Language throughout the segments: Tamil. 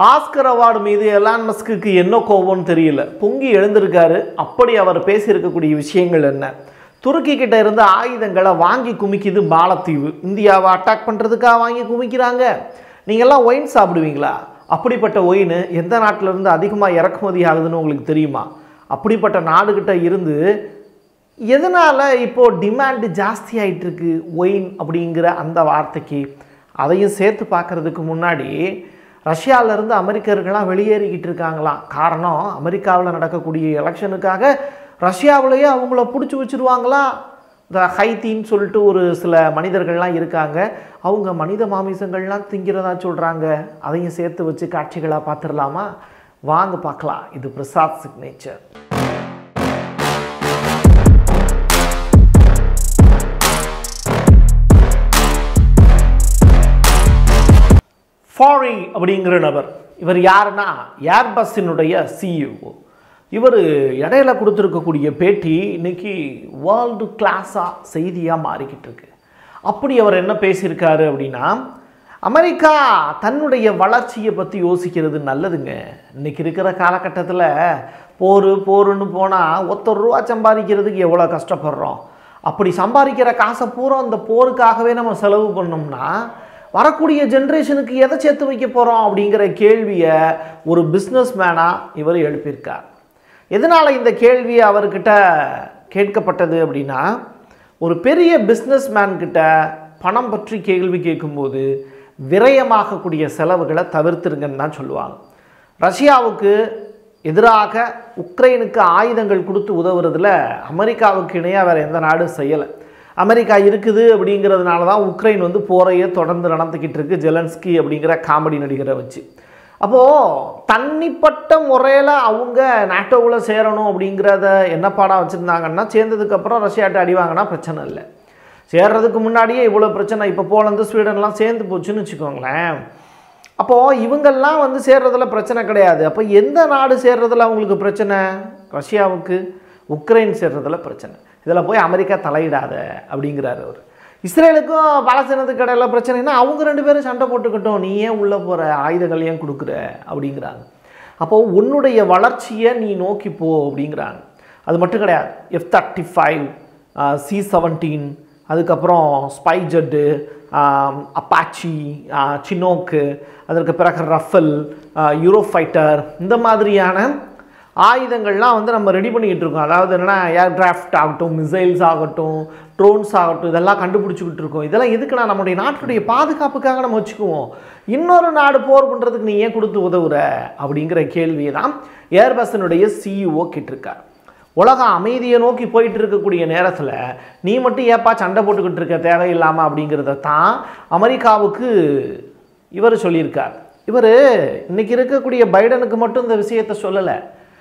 ஆஸ்கர் அவார்டு மீது எலான் மஸ்குக்கு என்ன கோபம்னு தெரியல பொங்கி எழுந்திருக்காரு அப்படி அவர் பேசியிருக்கக்கூடிய விஷயங்கள் என்ன துருக்கி கிட்ட இருந்த ஆயுதங்களை வாங்கி குமிக்குது மாலத்தீவு இந்தியாவை அட்டாக் பண்ணுறதுக்காக வாங்கி குமிக்கிறாங்க நீங்கள்லாம் ஒயின் சாப்பிடுவீங்களா அப்படிப்பட்ட ஒயின் எந்த நாட்டில இருந்து அதிகமாக இறக்குமதி ஆகுதுன்னு உங்களுக்கு தெரியுமா அப்படிப்பட்ட நாடுகிட்ட இருந்து எதனால் இப்போது டிமாண்டு ஜாஸ்தி ஆயிட்டு இருக்கு ஒயின் அப்படிங்கிற அந்த வார்த்தைக்கு அதையும் சேர்த்து பார்க்கறதுக்கு முன்னாடி ரஷ்யாவிலேருந்து அமெரிக்கர்கள்லாம் வெளியேறிக்கிட்டு இருக்காங்களாம் காரணம் அமெரிக்காவில் நடக்கக்கூடிய எலெக்ஷனுக்காக ரஷ்யாவிலேயே அவங்கள பிடிச்சி வச்சுருவாங்களா இந்த ஹைத்தின்னு சொல்லிட்டு ஒரு சில மனிதர்கள்லாம் இருக்காங்க அவங்க மனித மாமிசங்கள்லாம் திங்கிறதா சொல்கிறாங்க அதையும் சேர்த்து வச்சு காட்சிகளாக பார்த்துடலாமா வாங்க பார்க்கலாம் இது பிரசாத் சிக்னேச்சர் ஃபாரி அப்படிங்கிற நபர் இவர் யாருன்னா ஏர்பஸ்ஸினுடைய சிஇஓ இவர் இடையில கொடுத்துருக்கக்கூடிய பேட்டி இன்னைக்கு வேர்ல்டு கிளாஸாக செய்தியாக மாறிக்கிட்டு இருக்கு அப்படி அவர் என்ன பேசியிருக்காரு அப்படின்னா அமெரிக்கா தன்னுடைய வளர்ச்சியை பற்றி யோசிக்கிறது நல்லதுங்க இன்னைக்கு இருக்கிற காலகட்டத்தில் போர் போருன்னு போனால் ஒத்தர் ரூபா சம்பாதிக்கிறதுக்கு எவ்வளோ கஷ்டப்படுறோம் அப்படி சம்பாதிக்கிற காசை பூரா அந்த போருக்காகவே நம்ம செலவு பண்ணோம்னா வரக்கூடிய ஜென்ரேஷனுக்கு எதை சேர்த்து வைக்க போகிறோம் அப்படிங்கிற கேள்வியை ஒரு பிஸ்னஸ் மேனாக இவர் எழுப்பியிருக்கார் எதனால் இந்த கேள்வி அவர்கிட்ட கேட்கப்பட்டது அப்படின்னா ஒரு பெரிய பிஸ்னஸ் கிட்ட பணம் பற்றி கேள்வி கேட்கும்போது விரயமாகக்கூடிய செலவுகளை தவிர்த்துருங்கன்னு தான் சொல்லுவாங்க ரஷ்யாவுக்கு எதிராக உக்ரைனுக்கு ஆயுதங்கள் கொடுத்து உதவுறதுல அமெரிக்காவுக்கு இணையாக வேறு எந்த நாடும் செய்யலை அமெரிக்கா இருக்குது அப்படிங்கிறதுனால தான் உக்ரைன் வந்து போரையே தொடர்ந்து நடந்துக்கிட்டு இருக்கு ஜெலன்ஸ்கி அப்படிங்கிற காமெடி நடிகரை வச்சு அப்போது தனிப்பட்ட முறையில் அவங்க நாட்டோவில் சேரணும் அப்படிங்கிறத என்ன பாடம் வச்சுருந்தாங்கன்னா சேர்ந்ததுக்கப்புறம் ரஷ்யாட்ட அடி வாங்கினா பிரச்சனை இல்லை சேர்றதுக்கு முன்னாடியே இவ்வளோ பிரச்சனை இப்போ போலந்து ஸ்வீடன்லாம் சேர்ந்து போச்சுன்னு வச்சுக்கோங்களேன் அப்போது இவங்கெல்லாம் வந்து சேர்றதுல பிரச்சனை கிடையாது அப்போ எந்த நாடு சேர்றதுல அவங்களுக்கு பிரச்சனை ரஷ்யாவுக்கு உக்ரைன் சேர்றதுல பிரச்சனை இதில் போய் அமெரிக்கா தலையிடாத அப்படிங்கிறாரு அவர் இஸ்ரேலுக்கும் பாலஸ்தீனத்துக்கு இடையில பிரச்சனைனா அவங்க ரெண்டு பேரும் சண்டை போட்டுக்கிட்டோம் நீ ஏன் உள்ளே போகிற ஆயுதங்கள் ஏன் கொடுக்குற அப்படிங்கிறாங்க அப்போது உன்னுடைய வளர்ச்சியை நீ நோக்கி போ அப்படிங்கிறாங்க அது மட்டும் கிடையாது F thirty five C seventeen அதுக்கப்புறம் ஸ்பைஜெட்டு அப்பாச்சி சினோக்கு அதற்கு பிறகு ரஃபல் யூரோஃபைட்டர் இந்த மாதிரியான ஆயுதங்கள்லாம் வந்து நம்ம ரெடி பண்ணிக்கிட்டு இருக்கோம் அதாவது என்னென்னா ஏர்கிராஃப்ட் ஆகட்டும் மிசைல்ஸ் ஆகட்டும் ட்ரோன்ஸ் ஆகட்டும் இதெல்லாம் கண்டுபிடிச்சிக்கிட்டு இருக்கோம் இதெல்லாம் எதுக்குன்னா நம்முடைய நாட்டுடைய பாதுகாப்புக்காக நம்ம வச்சுக்குவோம் இன்னொரு நாடு போர் பண்ணுறதுக்கு நீ ஏன் கொடுத்து உதவுற அப்படிங்கிற கேள்வியை தான் ஏர்பஸ்ஸினுடைய சிஇஓ கேட்டிருக்கார் உலகம் அமைதியை நோக்கி போயிட்டு இருக்கக்கூடிய நேரத்தில் நீ மட்டும் ஏப்பா சண்டை போட்டுக்கிட்டு இருக்க தேவையில்லாமல் அப்படிங்கிறத தான் அமெரிக்காவுக்கு இவர் சொல்லியிருக்கார் இவர் இன்னைக்கு இருக்கக்கூடிய பைடனுக்கு மட்டும் இந்த விஷயத்தை சொல்லலை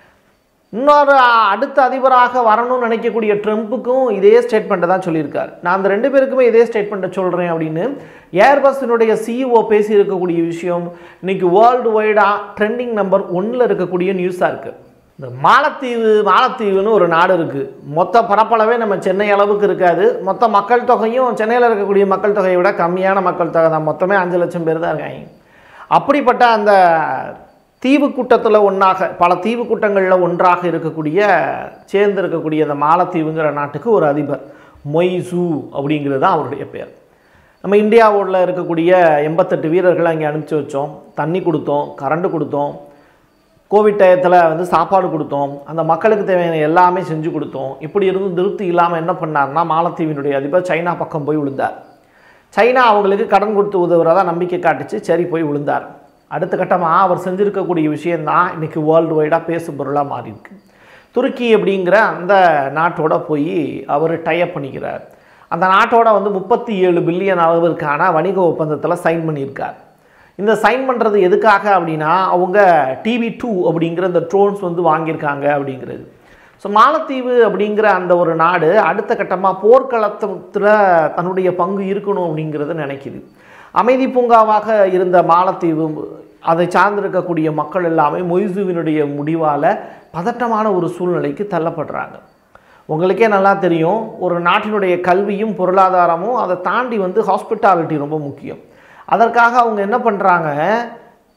இன்னொரு அடுத்த அதிபராக வரணும்னு நினைக்கக்கூடிய ட்ரம்ப்புக்கும் இதே ஸ்டேட்மெண்ட்டை தான் சொல்லியிருக்கார் நான் அந்த ரெண்டு பேருக்குமே இதே ஸ்டேட்மெண்ட்டை சொல்கிறேன் அப்படின்னு ஏர்பஸ்ஸினுடைய சிஇஓ பேசி இருக்கக்கூடிய விஷயம் இன்னைக்கு வேர்ல்டு வைடாக ட்ரெண்டிங் நம்பர் ஒன்றில் இருக்கக்கூடிய நியூஸாக இருக்குது இந்த மாலத்தீவு மாலத்தீவுன்னு ஒரு நாடு இருக்குது மொத்த பரப்பளவே நம்ம சென்னை அளவுக்கு இருக்காது மொத்த மக்கள் தொகையும் சென்னையில் இருக்கக்கூடிய மக்கள் தொகையை விட கம்மியான மக்கள் தொகை தான் மொத்தமே அஞ்சு லட்சம் பேர் தான் இருக்காங்க அப்படிப்பட்ட அந்த தீவு கூட்டத்தில் ஒன்றாக பல தீவு கூட்டங்களில் ஒன்றாக இருக்கக்கூடிய சேர்ந்து இருக்கக்கூடிய அந்த மாலத்தீவுங்கிற நாட்டுக்கு ஒரு அதிபர் மொய்சு அப்படிங்கிறது தான் அவருடைய பேர் நம்ம இந்தியாவோட இருக்கக்கூடிய எண்பத்தெட்டு வீரர்களை அங்கே அனுப்பிச்சி வச்சோம் தண்ணி கொடுத்தோம் கரண்ட் கொடுத்தோம் கோவிட் டயத்தில் வந்து சாப்பாடு கொடுத்தோம் அந்த மக்களுக்கு தேவையான எல்லாமே செஞ்சு கொடுத்தோம் இப்படி இருந்து திருப்தி இல்லாமல் என்ன பண்ணார்னா மாலத்தீவினுடைய அதிபர் சைனா பக்கம் போய் விழுந்தார் சைனா அவங்களுக்கு கடன் கொடுத்து உதவுறதா நம்பிக்கை காட்டுச்சு சரி போய் விழுந்தார் அடுத்த கட்டமாக அவர் செஞ்சுருக்கக்கூடிய விஷயந்தான் இன்றைக்கி வேர்ல்டு வைடாக பேசு பொருளாக மாறியிருக்கு துருக்கி அப்படிங்கிற அந்த நாட்டோட போய் அவர் டைப் பண்ணிக்கிறார் அந்த நாட்டோட வந்து முப்பத்தி ஏழு பில்லியன் அளவிற்கான வணிக ஒப்பந்தத்தில் சைன் பண்ணியிருக்கார் இந்த சைன் பண்ணுறது எதுக்காக அப்படின்னா அவங்க டிவி டூ அப்படிங்கிற இந்த ட்ரோன்ஸ் வந்து வாங்கியிருக்காங்க அப்படிங்கிறது ஸோ மாலத்தீவு அப்படிங்கிற அந்த ஒரு நாடு அடுத்த கட்டமாக போர்க்களத்தில் தன்னுடைய பங்கு இருக்கணும் அப்படிங்கிறத நினைக்குது அமைதி பூங்காவாக இருந்த மாலத்தீவு அதை சார்ந்திருக்கக்கூடிய மக்கள் எல்லாமே மொய்சுவினுடைய முடிவால் பதட்டமான ஒரு சூழ்நிலைக்கு தள்ளப்படுறாங்க உங்களுக்கே நல்லா தெரியும் ஒரு நாட்டினுடைய கல்வியும் பொருளாதாரமும் அதை தாண்டி வந்து ஹாஸ்பிட்டாலிட்டி ரொம்ப முக்கியம் அதற்காக அவங்க என்ன பண்ணுறாங்க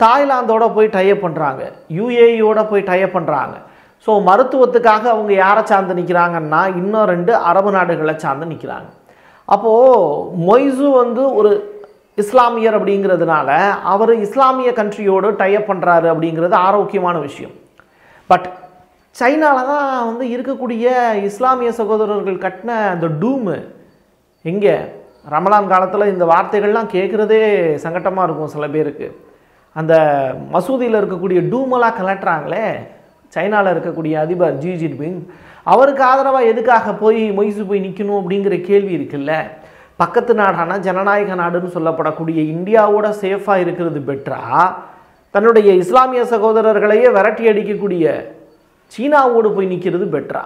தாய்லாந்தோட போய் டைப் பண்ணுறாங்க யூஏஇயோட போய் டைப் பண்ணுறாங்க ஸோ மருத்துவத்துக்காக அவங்க யாரை சார்ந்து நிற்கிறாங்கன்னா இன்னும் ரெண்டு அரபு நாடுகளை சார்ந்து நிற்கிறாங்க அப்போது மொய்சு வந்து ஒரு இஸ்லாமியர் அப்படிங்கிறதுனால அவர் இஸ்லாமிய கண்ட்ரியோடு டைப் பண்ணுறாரு அப்படிங்கிறது ஆரோக்கியமான விஷயம் பட் சைனாவில் தான் வந்து இருக்கக்கூடிய இஸ்லாமிய சகோதரர்கள் கட்டின அந்த டூமு எங்கே ரமலான் காலத்தில் இந்த வார்த்தைகள்லாம் கேட்குறதே சங்கட்டமாக இருக்கும் சில பேருக்கு அந்த மசூதியில் இருக்கக்கூடிய டூமெல்லாம் கலட்டுறாங்களே சைனாவில் இருக்கக்கூடிய அதிபர் ஜி ஜின்பிங் அவருக்கு ஆதரவாக எதுக்காக போய் மொய்சு போய் நிற்கணும் அப்படிங்கிற கேள்வி இருக்குல்ல பக்கத்து நாடான ஜனநாயக நாடுன்னு சொல்லப்படக்கூடிய இந்தியாவோட சேஃபாக இருக்கிறது பெட்டரா தன்னுடைய இஸ்லாமிய சகோதரர்களையே விரட்டி அடிக்கக்கூடிய சீனாவோடு போய் நிற்கிறது பெட்டரா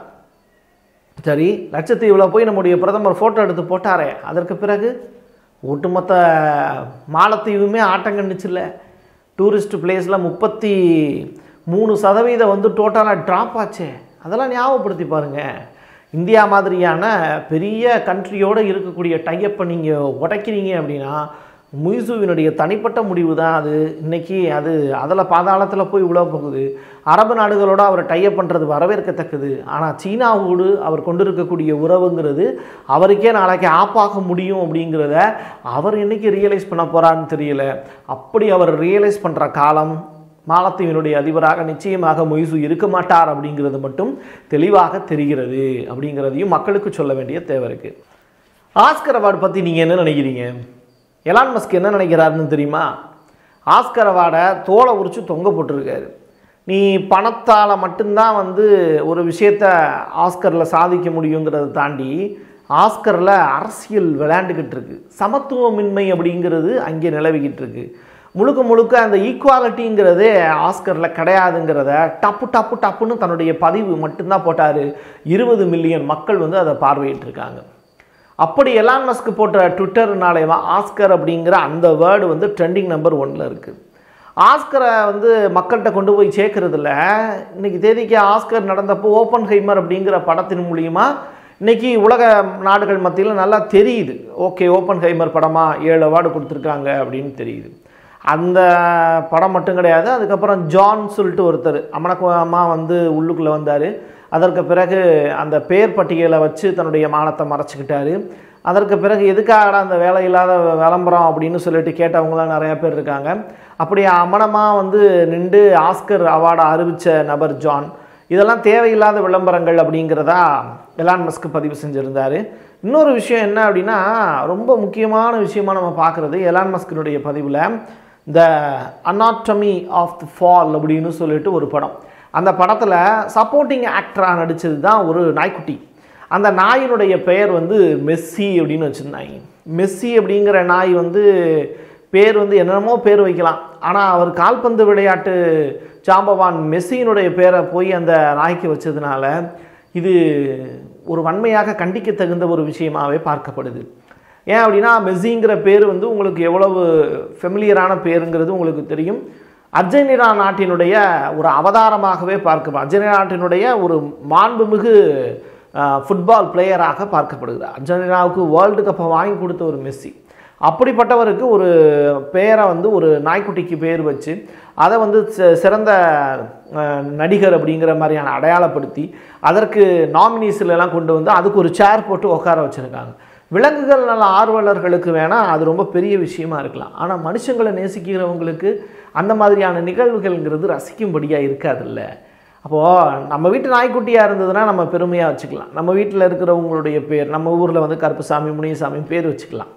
சரி லட்சத்தீவில் போய் நம்முடைய பிரதமர் ஃபோட்டோ எடுத்து போட்டாரே அதற்கு பிறகு ஒட்டுமொத்த மாலத்தீவுமே ஆட்டங்கண்டுச்சுல்ல டூரிஸ்ட் பிளேஸில் முப்பத்தி மூணு சதவீதம் வந்து டோட்டலாக ட்ராப் ஆச்சே அதெல்லாம் ஞாபகப்படுத்தி பாருங்கள் இந்தியா மாதிரியான பெரிய கண்ட்ரியோடு இருக்கக்கூடிய டைப்பை நீங்கள் உடைக்கிறீங்க அப்படின்னா முய்சுவினுடைய தனிப்பட்ட முடிவு தான் அது இன்னைக்கு அது அதில் பாதாளத்தில் போய் உழ போகுது அரபு நாடுகளோட அவர் டைப் பண்ணுறது வரவேற்கத்தக்கது ஆனால் சீனாவோடு அவர் கொண்டிருக்கக்கூடிய உறவுங்கிறது அவருக்கே நாளைக்கு ஆப்பாக முடியும் அப்படிங்கிறத அவர் என்னைக்கு ரியலைஸ் பண்ண போகிறான்னு தெரியல அப்படி அவர் ரியலைஸ் பண்ணுற காலம் மாலத்தீவினுடைய அதிபராக நிச்சயமாக மொய்சு இருக்க மாட்டார் அப்படிங்கிறது மட்டும் தெளிவாக தெரிகிறது அப்படிங்கிறதையும் மக்களுக்கு சொல்ல வேண்டிய தேவை இருக்குது ஆஸ்கர் அவார்டு பற்றி நீங்கள் என்ன நினைக்கிறீங்க எலான் மஸ்க் என்ன நினைக்கிறாருன்னு தெரியுமா ஆஸ்கர் அவார்டை தோலை உரிச்சு தொங்க போட்டிருக்காரு நீ பணத்தால் மட்டும்தான் வந்து ஒரு விஷயத்த ஆஸ்கரில் சாதிக்க முடியுங்கிறத தாண்டி ஆஸ்கரில் அரசியல் விளையாண்டுக்கிட்டு இருக்கு சமத்துவமின்மை அப்படிங்கிறது அங்கே நிலவிக்கிட்டு இருக்கு முழுக்க முழுக்க அந்த ஈக்குவாலிட்டிங்கிறதே ஆஸ்கரில் கிடையாதுங்கிறத டப்பு டப்பு டப்புன்னு தன்னுடைய பதிவு மட்டும்தான் போட்டார் இருபது மில்லியன் மக்கள் வந்து அதை பார்வையிட்டு இருக்காங்க அப்படி எலான் மஸ்க் போட்ட ட்விட்டர்னாலேவா ஆஸ்கர் அப்படிங்கிற அந்த வேர்டு வந்து ட்ரெண்டிங் நம்பர் ஒன்ல இருக்குது ஆஸ்கரை வந்து மக்கள்கிட்ட கொண்டு போய் சேர்க்கறதில்ல இன்னைக்கு தேதிக்கு ஆஸ்கர் நடந்தப்போ ஓப்பன் ஹைமர் அப்படிங்கிற படத்தின் மூலியமா இன்னைக்கு உலக நாடுகள் மத்தியில் நல்லா தெரியுது ஓகே ஓப்பன் ஹைமர் படமாக ஏழு அவார்டு கொடுத்துருக்காங்க அப்படின்னு தெரியுது அந்த படம் மட்டும் கிடையாது அதுக்கப்புறம் ஜான் சொல்லிட்டு ஒருத்தர் அமனக்குமா வந்து உள்ளுக்குள்ளே வந்தார் அதற்கு பிறகு அந்த பேர் பட்டியலை வச்சு தன்னுடைய மானத்தை மறைச்சிக்கிட்டாரு அதற்கு பிறகு எதுக்காக அந்த வேலை இல்லாத விளம்பரம் அப்படின்னு சொல்லிட்டு கேட்டவங்களாம் நிறைய பேர் இருக்காங்க அப்படி அமனமாக வந்து நின்று ஆஸ்கர் அவார்டை அறிவித்த நபர் ஜான் இதெல்லாம் தேவையில்லாத விளம்பரங்கள் அப்படிங்கிறதா எலான் மஸ்க் பதிவு செஞ்சுருந்தார் இன்னொரு விஷயம் என்ன அப்படின்னா ரொம்ப முக்கியமான விஷயமா நம்ம பார்க்குறது எலான் மஸ்கினுடைய பதிவில் the anatomy of the fall அப்படின்னு சொல்லிட்டு ஒரு படம் அந்த படத்தில் சப்போர்ட்டிங் ஆக்டராக நடித்தது தான் ஒரு நாய்க்குட்டி அந்த நாயினுடைய பெயர் வந்து மெஸ்ஸி அப்படின்னு வச்சுருந்தாங்க மெஸ்ஸி அப்படிங்கிற நாய் வந்து பேர் வந்து என்னென்னமோ பேர் வைக்கலாம் ஆனால் அவர் கால்பந்து விளையாட்டு ஜாம்பவான் மெஸ்ஸியினுடைய பேரை போய் அந்த நாய்க்கு வச்சதுனால இது ஒரு வன்மையாக கண்டிக்க தகுந்த ஒரு விஷயமாகவே பார்க்கப்படுது ஏன் அப்படின்னா மெஸ்ஸிங்கிற பேர் வந்து உங்களுக்கு எவ்வளவு ஃபெமிலியரான பேருங்கிறது உங்களுக்கு தெரியும் அர்ஜென்டினா நாட்டினுடைய ஒரு அவதாரமாகவே பார்க்க அர்ஜென்டினா நாட்டினுடைய ஒரு மாண்புமிகு ஃபுட்பால் பிளேயராக பார்க்கப்படுகிறார் அர்ஜென்டினாவுக்கு வேர்ல்டு கப்பை வாங்கி கொடுத்த ஒரு மெஸ்ஸி அப்படிப்பட்டவருக்கு ஒரு பெயரை வந்து ஒரு நாய்க்குட்டிக்கு பேர் வச்சு அதை வந்து சி- சிறந்த அஹ், நடிகர் அப்படிங்கிற மாதிரியான அடையாளப்படுத்தி அதற்கு நாமினிஸ்ல எல்லாம் கொண்டு வந்து அதுக்கு ஒரு சேர் போட்டு உட்கார வச்சுருக்காங்க விலங்குகள் நல ஆர்வலர்களுக்கு வேணால் அது ரொம்ப பெரிய விஷயமா இருக்கலாம் ஆனால் மனுஷங்களை நேசிக்கிறவங்களுக்கு அந்த மாதிரியான நிகழ்வுகள்ங்கிறது ரசிக்கும்படியாக இருக்காதுல்ல அப்போது நம்ம வீட்டு நாய்க்குட்டியாக இருந்ததுன்னா நம்ம பெருமையாக வச்சுக்கலாம் நம்ம வீட்டில் இருக்கிறவங்களுடைய பேர் நம்ம ஊரில் வந்து கருப்புசாமி முனியசாமி பேர் வச்சுக்கலாம்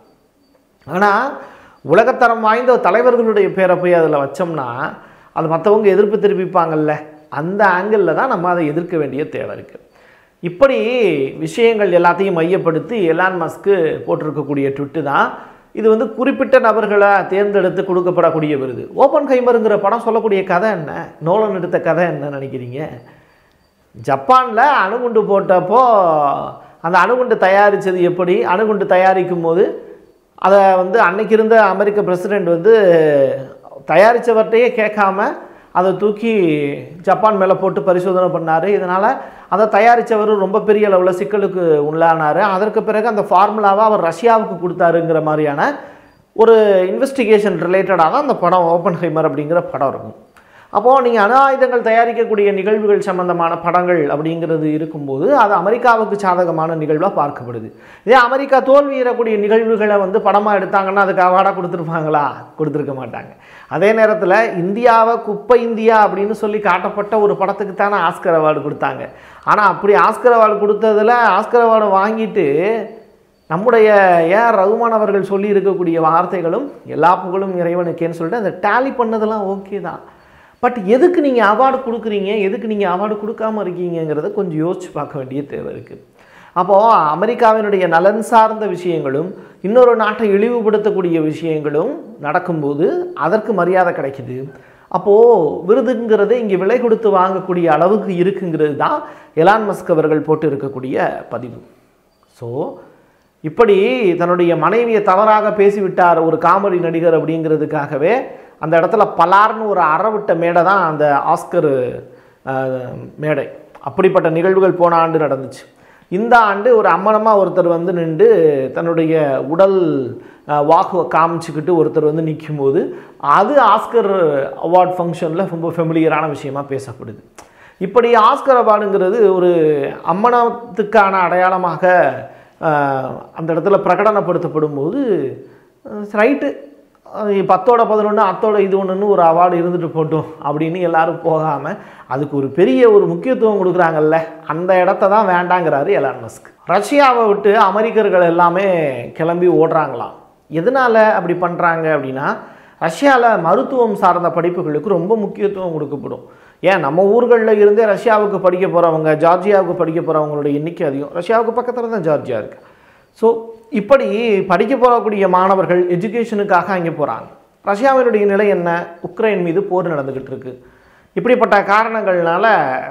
ஆனால் உலகத்தரம் வாய்ந்த தலைவர்களுடைய பேரை போய் அதில் வச்சோம்னா அது மற்றவங்க எதிர்ப்பு தெரிவிப்பாங்கல்ல அந்த ஆங்கிளில் தான் நம்ம அதை எதிர்க்க வேண்டிய தேவை இருக்குது இப்படி விஷயங்கள் எல்லாத்தையும் மையப்படுத்தி எலான் மஸ்க்கு போட்டிருக்கக்கூடிய ட்விட்டு தான் இது வந்து குறிப்பிட்ட நபர்களை தேர்ந்தெடுத்து கொடுக்கப்படக்கூடிய விருது ஓப்பன் கைமருங்கிற படம் சொல்லக்கூடிய கதை என்ன நோலன் எடுத்த கதை என்ன நினைக்கிறீங்க ஜப்பானில் அணுகுண்டு போட்டப்போ அந்த அணுகுண்டு தயாரித்தது எப்படி அணுகுண்டு தயாரிக்கும் போது அதை வந்து அன்னைக்கு இருந்த அமெரிக்க பிரசிடெண்ட் வந்து தயாரித்தவர்கிட்டையே கேட்காம அதை தூக்கி ஜப்பான் மேலே போட்டு பரிசோதனை பண்ணார் இதனால் அதை தயாரித்தவர் ரொம்ப பெரிய அளவில் சிக்கலுக்கு உள்ளானார் அதற்கு பிறகு அந்த ஃபார்முலாவை அவர் ரஷ்யாவுக்கு கொடுத்தாருங்கிற மாதிரியான ஒரு இன்வெஸ்டிகேஷன் ரிலேட்டடாக தான் அந்த படம் ஓப்பன் ஹைமர் அப்படிங்கிற படம் இருக்கும் அப்போது நீங்கள் அணு ஆயுதங்கள் தயாரிக்கக்கூடிய நிகழ்வுகள் சம்பந்தமான படங்கள் அப்படிங்கிறது இருக்கும்போது அது அமெரிக்காவுக்கு சாதகமான நிகழ்வாக பார்க்கப்படுது இதே அமெரிக்கா தோல்வியிடக்கூடிய நிகழ்வுகளை வந்து படமாக எடுத்தாங்கன்னா அதுக்கு அவார்டாக கொடுத்துருப்பாங்களா கொடுத்துருக்க மாட்டாங்க அதே நேரத்தில் இந்தியாவை குப்பை இந்தியா அப்படின்னு சொல்லி காட்டப்பட்ட ஒரு படத்துக்கு தானே ஆஸ்கர் அவார்டு கொடுத்தாங்க ஆனால் அப்படி ஆஸ்கர் அவார்டு கொடுத்ததில் ஆஸ்கர் அவார்டு வாங்கிட்டு நம்முடைய ஏஆர் ரகுமான் அவர்கள் சொல்லி இருக்கக்கூடிய வார்த்தைகளும் எல்லா புகழும் இறைவனுக்கேன்னு சொல்லிட்டு அந்த டேலி பண்ணதெல்லாம் ஓகே தான் பட் எதுக்கு நீங்கள் அவார்டு கொடுக்குறீங்க எதுக்கு நீங்கள் அவார்டு கொடுக்காம இருக்கீங்கங்கிறத கொஞ்சம் யோசிச்சு பார்க்க வேண்டிய தேவை இருக்குது அப்போது அமெரிக்காவினுடைய நலன் சார்ந்த விஷயங்களும் இன்னொரு நாட்டை இழிவுபடுத்தக்கூடிய விஷயங்களும் நடக்கும்போது அதற்கு மரியாதை கிடைக்குது அப்போது விருதுங்கிறது இங்கே விலை கொடுத்து வாங்கக்கூடிய அளவுக்கு இருக்குங்கிறது தான் எலான் மஸ்க் அவர்கள் போட்டு இருக்கக்கூடிய பதிவு ஸோ இப்படி தன்னுடைய மனைவியை தவறாக பேசிவிட்டார் ஒரு காமெடி நடிகர் அப்படிங்கிறதுக்காகவே அந்த இடத்துல பலார்னு ஒரு அறவிட்ட மேடை தான் அந்த ஆஸ்கர் அஹ், மேடை அப்படிப்பட்ட நிகழ்வுகள் போன ஆண்டு நடந்துச்சு இந்த ஆண்டு ஒரு அம்மனமாக ஒருத்தர் வந்து நின்று தன்னுடைய உடல் அஹ், வாக்குவை காமிச்சுக்கிட்டு ஒருத்தர் வந்து நிற்கும்போது அது ஆஸ்கர் அவார்ட் ஃபங்க்ஷனில் ரொம்ப ஃபெமிலியரான விஷயமா பேசப்படுது இப்படி ஆஸ்கர் அவார்டுங்கிறது ஒரு அம்மனத்துக்கான அடையாளமாக அஹ், அந்த இடத்துல பிரகடனப்படுத்தப்படும் போது ரைட்டு பத்தோட பதினொன்று அத்தோட இது ஒன்றுன்னு ஒரு அவார்டு இருந்துட்டு போட்டோம் அப்படின்னு எல்லாரும் போகாமல் அதுக்கு ஒரு பெரிய ஒரு முக்கியத்துவம் கொடுக்குறாங்கல்ல அந்த இடத்த தான் வேண்டாங்கிறாரு எலான் மஸ்க் ரஷ்யாவை விட்டு அமெரிக்கர்கள் எல்லாமே கிளம்பி ஓடுறாங்களாம் எதனால் அப்படி பண்ணுறாங்க அப்படின்னா ரஷ்யாவில் மருத்துவம் சார்ந்த படிப்புகளுக்கு ரொம்ப முக்கியத்துவம் கொடுக்கப்படும் ஏன் நம்ம ஊர்களில் இருந்தே ரஷ்யாவுக்கு படிக்க போகிறவங்க ஜார்ஜியாவுக்கு படிக்க போகிறவங்களோட எண்ணிக்கை அதிகம் ரஷ்யாவுக்கு பக்கத்தில் தான் ஜார்ஜியா இருக்குது ஸோ இப்படி படிக்க போகக்கூடிய மாணவர்கள் எஜுகேஷனுக்காக அங்கே போகிறாங்க ரஷ்யாவினுடைய நிலை என்ன உக்ரைன் மீது போர் நடந்துக்கிட்டு இருக்கு இப்படிப்பட்ட காரணங்கள்னால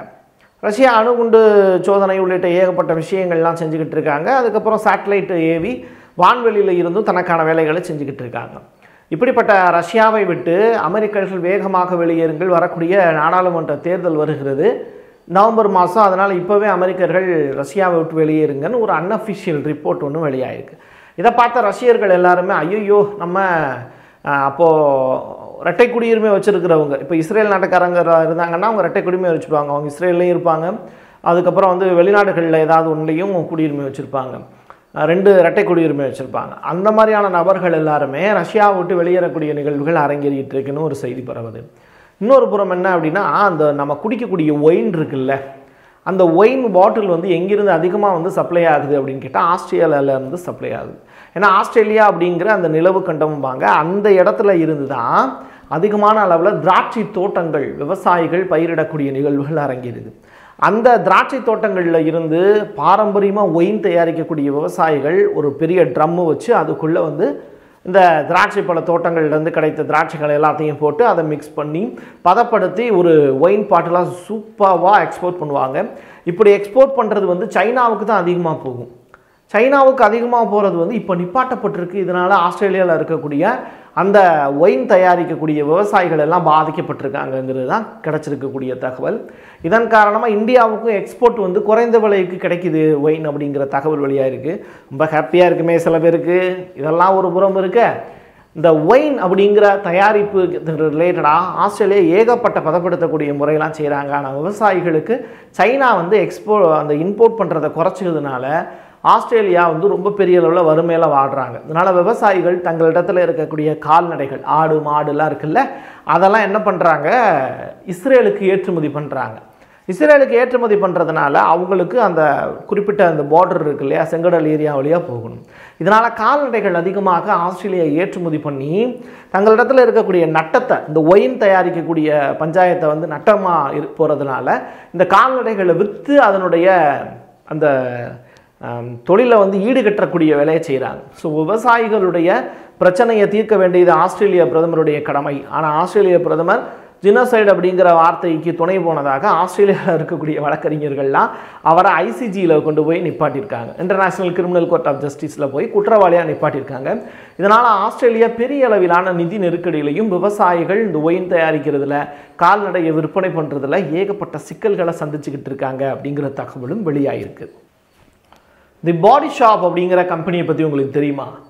ரஷ்யா அணுகுண்டு சோதனை உள்ளிட்ட ஏகப்பட்ட விஷயங்கள்லாம் செஞ்சுக்கிட்டு இருக்காங்க அதுக்கப்புறம் சேட்டலைட் ஏவி வான்வெளியில் இருந்தும் தனக்கான வேலைகளை செஞ்சுக்கிட்டு இருக்காங்க இப்படிப்பட்ட ரஷ்யாவை விட்டு அமெரிக்கர்கள் வேகமாக வெளியேறுங்கள் வரக்கூடிய நாடாளுமன்ற தேர்தல் வருகிறது நவம்பர் மாதம் அதனால் இப்போவே அமெரிக்கர்கள் ரஷ்யாவை விட்டு வெளியேறுங்கன்னு ஒரு அன்அஃபிஷியல் ரிப்போர்ட் ஒன்று வெளியாயிருக்கு இதை பார்த்த ரஷ்யர்கள் எல்லாருமே ஐயோ நம்ம அஹ், அப்போது ரெட்டை குடியுரிமை வச்சுருக்கிறவங்க இப்போ இஸ்ரேல் நாட்டுக்காரங்க இருந்தாங்கன்னா அவங்க ரெட்டை குடியுரிமை வச்சுப்பாங்க அவங்க இஸ்ரேல்லையும் இருப்பாங்க அதுக்கப்புறம் வந்து வெளிநாடுகளில் ஏதாவது ஒன்றுலையும் குடியுரிமை வச்சுருப்பாங்க அஹ், ரெண்டு ரெட்டை குடியுரிமை வச்சுருப்பாங்க அந்த மாதிரியான நபர்கள் எல்லாருமே ரஷ்யாவை விட்டு வெளியேறக்கூடிய நிகழ்வுகள் அரங்கேறிட்டு இருக்குன்னு ஒரு செய்தி பரவுது இன்னொரு புறம் என்ன அப்படின்னா அந்த நம்ம குடிக்கக்கூடிய ஒயின் இருக்குல்ல அந்த ஒயின் பாட்டில் வந்து எங்கிருந்து அதிகமாக வந்து சப்ளை ஆகுது அப்படின்னு கேட்டால் ஆஸ்திரேலியால இருந்து சப்ளை ஆகுது ஏன்னா ஆஸ்திரேலியா அப்படிங்கிற அந்த நிலவு கண்டமும்பாங்க அந்த இடத்துல இருந்து தான் அதிகமான அளவில் திராட்சை தோட்டங்கள் விவசாயிகள் பயிரிடக்கூடிய நிகழ்வுகள் அரங்கேறுது அந்த திராட்சை தோட்டங்களில் இருந்து பாரம்பரியமாக ஒயின் தயாரிக்கக்கூடிய விவசாயிகள் ஒரு பெரிய ட்ரம்மு வச்சு அதுக்குள்ளே வந்து இந்த திராட்சை பழ தோட்டங்கள்லேருந்து கிடைத்த திராட்சைகள் எல்லாத்தையும் போட்டு அதை மிக்ஸ் பண்ணி பதப்படுத்தி ஒரு ஒயின் பாட்டிலாக சூப்பராக எக்ஸ்போர்ட் பண்ணுவாங்க இப்படி எக்ஸ்போர்ட் பண்ணுறது வந்து சைனாவுக்கு தான் அதிகமாக போகும் சைனாவுக்கு அதிகமாக போகிறது வந்து இப்போ நிப்பாட்டப்பட்டிருக்கு இதனால் ஆஸ்திரேலியாவில் இருக்கக்கூடிய அந்த ஒயின் தயாரிக்கக்கூடிய விவசாயிகள் எல்லாம் பாதிக்கப்பட்டிருக்காங்கங்கிறது தான் கிடச்சிருக்கக்கூடிய தகவல் இதன் காரணமாக இந்தியாவுக்கும் எக்ஸ்போர்ட் வந்து குறைந்த விலைக்கு கிடைக்குது ஒயின் அப்படிங்கிற தகவல் வெளியாக இருக்குது ரொம்ப ஹாப்பியாக இருக்குமே சில பேருக்கு இதெல்லாம் ஒரு புறம் இருக்க இந்த ஒயின் அப்படிங்கிற தயாரிப்பு ரிலேட்டடாக ஆஸ்திரேலியா ஏகப்பட்ட பதப்படுத்தக்கூடிய முறையெல்லாம் செய்கிறாங்க ஆனால் விவசாயிகளுக்கு சைனா வந்து எக்ஸ்போ அந்த இம்போர்ட் பண்ணுறதை குறைச்சதுனால ஆஸ்திரேலியா வந்து ரொம்ப பெரிய அளவில் வறுமையில் வாடுறாங்க அதனால் விவசாயிகள் தங்களிடத்தில் இருக்கக்கூடிய கால்நடைகள் ஆடு மாடுலாம் இருக்குல்ல அதெல்லாம் என்ன பண்ணுறாங்க இஸ்ரேலுக்கு ஏற்றுமதி பண்ணுறாங்க இஸ்ரேலுக்கு ஏற்றுமதி பண்ணுறதுனால அவங்களுக்கு அந்த குறிப்பிட்ட அந்த பார்டர் இருக்கு இல்லையா செங்கடல் ஏரியா வழியாக போகணும் இதனால் கால்நடைகள் அதிகமாக ஆஸ்திரேலியா ஏற்றுமதி பண்ணி தங்களிடத்தில் இருக்கக்கூடிய நட்டத்தை இந்த ஒயின் தயாரிக்கக்கூடிய பஞ்சாயத்தை வந்து நட்டமாக இரு போகிறதுனால இந்த கால்நடைகளை விற்று அதனுடைய அந்த தொழிலை வந்து ஈடுகட்டக்கூடிய வேலையை செய்கிறாங்க ஸோ விவசாயிகளுடைய பிரச்சனையை தீர்க்க வேண்டியது ஆஸ்திரேலிய பிரதமருடைய கடமை ஆனால் ஆஸ்திரேலிய பிரதமர் ஜினோசைடு அப்படிங்கிற வார்த்தைக்கு துணை போனதாக ஆஸ்திரேலியாவில் இருக்கக்கூடிய வழக்கறிஞர்கள்லாம் அவரை ஐசிஜியில் கொண்டு போய் நிப்பாட்டியிருக்காங்க இன்டர்நேஷனல் கிரிமினல் கோர்ட் ஆஃப் ஜஸ்டிஸில் போய் குற்றவாளியாக நிப்பாட்டியிருக்காங்க இதனால் ஆஸ்திரேலியா பெரிய அளவிலான நிதி நெருக்கடியிலையும் விவசாயிகள் இந்த ஒயின் தயாரிக்கிறதுல கால்நடையை விற்பனை பண்ணுறதுல ஏகப்பட்ட சிக்கல்களை சந்திச்சுக்கிட்டு இருக்காங்க அப்படிங்கிற தகவலும் வெளியாயிருக்கு தி பாடி ஷாப் அப்படிங்கிற கம்பெனியை பற்றி உங்களுக்கு தெரியுமா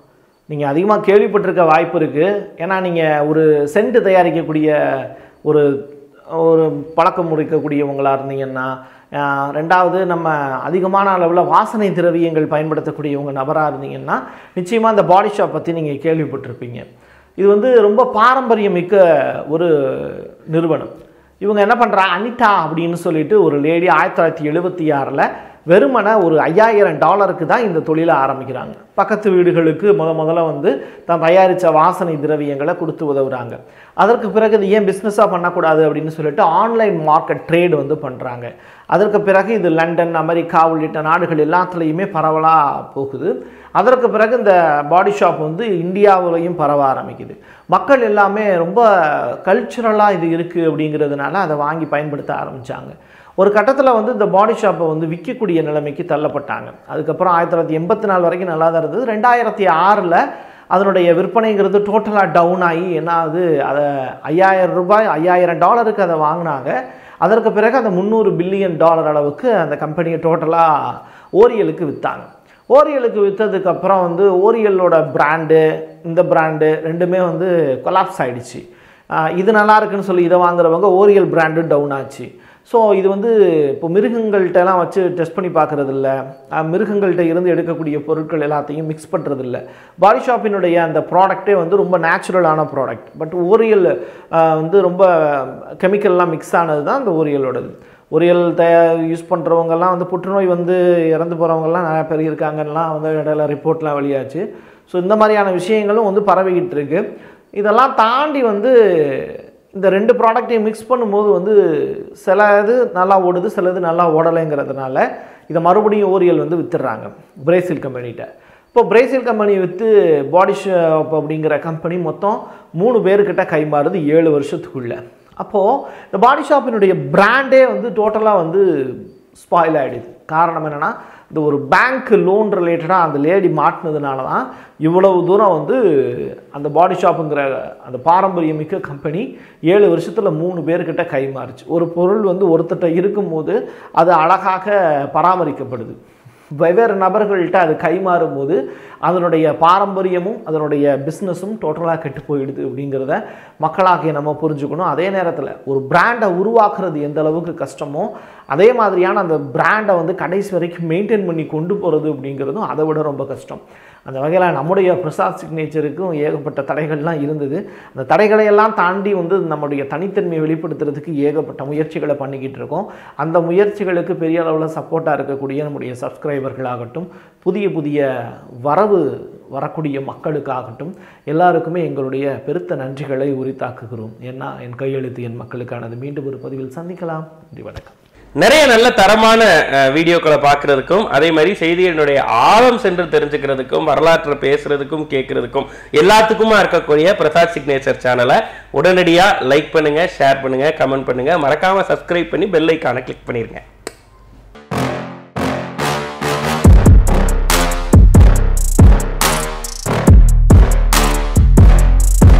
நீங்கள் அதிகமாக கேள்விப்பட்டிருக்க வாய்ப்பு இருக்குது ஏன்னா நீங்கள் ஒரு சென்ட் தயாரிக்கக்கூடிய ஒரு ஒரு பழக்கம் முடிக்கக்கூடியவங்களாக இருந்தீங்கன்னா ஆஹ், ரெண்டாவது நம்ம அதிகமான அளவில் வாசனை திரவியங்கள் பயன்படுத்தக்கூடியவங்க நபராக இருந்தீங்கன்னா நிச்சயமாக இந்த பாடி ஷாப் பற்றி நீங்கள் கேள்விப்பட்டிருப்பீங்க இது வந்து ரொம்ப பாரம்பரியமிக்க ஒரு நிறுவனம் இவங்க என்ன பண்ணுறா அனிதா அப்படின்னு சொல்லிட்டு ஒரு லேடி ஆயிரத்தி தொள்ளாயிரத்தி எழுபத்தி ஆறில் வெறுமனே ஒரு ஐயாயிரம் டாலருக்கு தான் இந்த தொழிலை ஆரம்பிக்கிறாங்க பக்கத்து வீடுகளுக்கு முத முதல்ல வந்து தான் தயாரித்த வாசனை திரவியங்களை கொடுத்து உதவுறாங்க அதற்கு பிறகு இது ஏன் பிஸ்னஸாக பண்ணக்கூடாது அப்படின்னு சொல்லிட்டு ஆன்லைன் மார்க்கெட் ட்ரேடு வந்து பண்ணுறாங்க அதற்கு பிறகு இது லண்டன் அமெரிக்கா உள்ளிட்ட நாடுகள் எல்லாத்துலேயுமே பரவலாக போகுது அதற்கு பிறகு இந்த பாடி ஷாப் வந்து இந்தியாவிலையும் பரவ ஆரம்பிக்குது மக்கள் எல்லாமே ரொம்ப கல்ச்சுரலாக இது இருக்குது அப்படிங்கிறதுனால அதை வாங்கி பயன்படுத்த ஆரம்பித்தாங்க ஒரு கட்டத்தில் வந்து இந்த பாடி ஷாப்பை வந்து விற்கக்கூடிய நிலைமைக்கு தள்ளப்பட்டாங்க அதுக்கப்புறம் ஆயிரத்தி தொள்ளாயிரத்தி எண்பத்தி நாலு வரைக்கும் நல்லா தான் இருந்தது ரெண்டாயிரத்தி ஆறில் அதனுடைய விற்பனைங்கிறது டோட்டலாக டவுன் ஆகி என்ன ஆகுது அதை ஐயாயிரம் ரூபாய் ஐயாயிரம் டாலருக்கு அதை வாங்கினாங்க அதற்கு பிறகு அந்த முந்நூறு பில்லியன் டாலர் அளவுக்கு அந்த கம்பெனியை டோட்டலாக ஓரியலுக்கு விற்றாங்க ஓரியலுக்கு விற்றதுக்கப்புறம் வந்து ஓரியலோட பிராண்டு இந்த பிராண்டு ரெண்டுமே வந்து கொலாப்ஸ் ஆயிடுச்சு ஆஹ் இது நல்லா இருக்குன்னு சொல்லி இதை வாங்குறவங்க ஓரியல் பிராண்டு டவுன் ஆச்சு ஸோ இது வந்து இப்போ மிருகங்கள்கிட்டலாம் வச்சு டெஸ்ட் பண்ணி பார்க்கறது இல்ல ஆஹ் மிருகங்கள்கிட்ட இருந்து எடுக்கக்கூடிய பொருட்கள் எல்லாத்தையும் மிக்ஸ் பண்ணுறது இல்லை பாடி ஷாப்பினுடைய அந்த ப்ராடக்ட்டே வந்து ரொம்ப நேச்சுரலான ப்ராடக்ட் பட் ஓரியல் ஆஹ் வந்து ரொம்ப கெமிக்கல்லாம் மிக்ஸ் ஆனது தான் அந்த ஓரியலோடது ஒரியல் த யூஸ் பண்ணுறவங்கெல்லாம் வந்து புற்றுநோய் வந்து இறந்து போகிறவங்கெல்லாம் நிறையா பேர் இருக்காங்கலாம் வந்து இடையில ரிப்போர்ட்லாம் வெளியாச்சு ஸோ இந்த மாதிரியான விஷயங்களும் வந்து பரவிக்கிட்டு இருக்கு இதெல்லாம் தாண்டி வந்து இந்த ரெண்டு ப்ராடக்ட்டையும் மிக்ஸ் பண்ணும்போது வந்து சில இது நல்லா ஓடுது சிலது நல்லா ஓடலைங்கிறதுனால இதை மறுபடியும் ஓரியல் வந்து வித்துடுறாங்க பிரேசில் கம்பெனிகிட்ட இப்போ பிரேசில் கம்பெனி விற்று பாடி ஷாப் அப்படிங்கிற கம்பெனி மொத்தம் மூணு பேர்கிட்ட கைமாறுது ஏழு வருஷத்துக்குள்ள அப்போது இந்த பாடி ஷாப்பினுடைய பிராண்டே வந்து டோட்டலாக வந்து ஸ்பாயில் ஆகிடுது காரணம் என்னென்னா இந்த ஒரு பேங்க் லோன் ரிலேட்டடாக அந்த லேடி மாட்டினதுனால தான் இவ்வளவு தூரம் வந்து அந்த பாடி ஷாப்புங்கிற அந்த பாரம்பரியமிக்க கம்பெனி ஏழு வருஷத்தில் மூணு பேர்கிட்ட கைமாறுச்சு ஒரு பொருள் வந்து ஒருத்தட்ட இருக்கும்போது அது அழகாக பராமரிக்கப்படுது வெவ்வேறு நபர்கள்ட்ட அது கைமாறும் போது அதனுடைய பாரம்பரியமும் அதனுடைய பிஸ்னஸும் டோட்டலாக கெட்டு போயிடுது அப்படிங்கிறத மக்களாகிய நம்ம புரிஞ்சுக்கணும் அதே நேரத்தில் ஒரு பிராண்டை உருவாக்குறது எந்த அளவுக்கு கஷ்டமோ அதே மாதிரியான அந்த பிராண்டை வந்து கடைசி வரைக்கும் மெயின்டைன் பண்ணி கொண்டு போகிறது அப்படிங்கிறதும் அதை விட ரொம்ப கஷ்டம் அந்த வகையில் நம்முடைய பிரசாத் சிக்னேச்சருக்கும் ஏகப்பட்ட தடைகள்லாம் இருந்தது அந்த தடைகளை எல்லாம் தாண்டி வந்து நம்முடைய தனித்தன்மையை வெளிப்படுத்துறதுக்கு ஏகப்பட்ட முயற்சிகளை பண்ணிக்கிட்டு இருக்கோம் அந்த முயற்சிகளுக்கு பெரிய அளவில் சப்போர்ட்டாக இருக்கக்கூடிய நம்முடைய சப்ஸ்கிரைபர்களாகட்டும் புதிய புதிய வரவு வரக்கூடிய மக்களுக்காகட்டும் எல்லாருக்குமே எங்களுடைய பெருத்த நன்றிகளை உரித்தாக்குகிறோம் ஏன்னா என் கையெழுத்து என் மக்களுக்கானது மீண்டும் ஒரு பதிவில் சந்திக்கலாம் நன்றி வணக்கம் நிறைய நல்ல தரமான அஹ், வீடியோக்களை பார்க்கறதுக்கும் அதே மாதிரி செய்திகளினுடைய ஆழம் சென்று தெரிஞ்சுக்கிறதுக்கும் வரலாற்றை பேசுறதுக்கும் கேட்கறதுக்கும் எல்லாத்துக்குமா இருக்கக்கூடிய பிரசாத் சிக்னேச்சர் சேனலை உடனடியாக லைக் பண்ணுங்க ஷேர் பண்ணுங்க கமெண்ட் பண்ணுங்க மறக்காம சப்ஸ்கிரைப் பண்ணி பெல் ஐக்கானை கிளிக் பண்ணிருங்க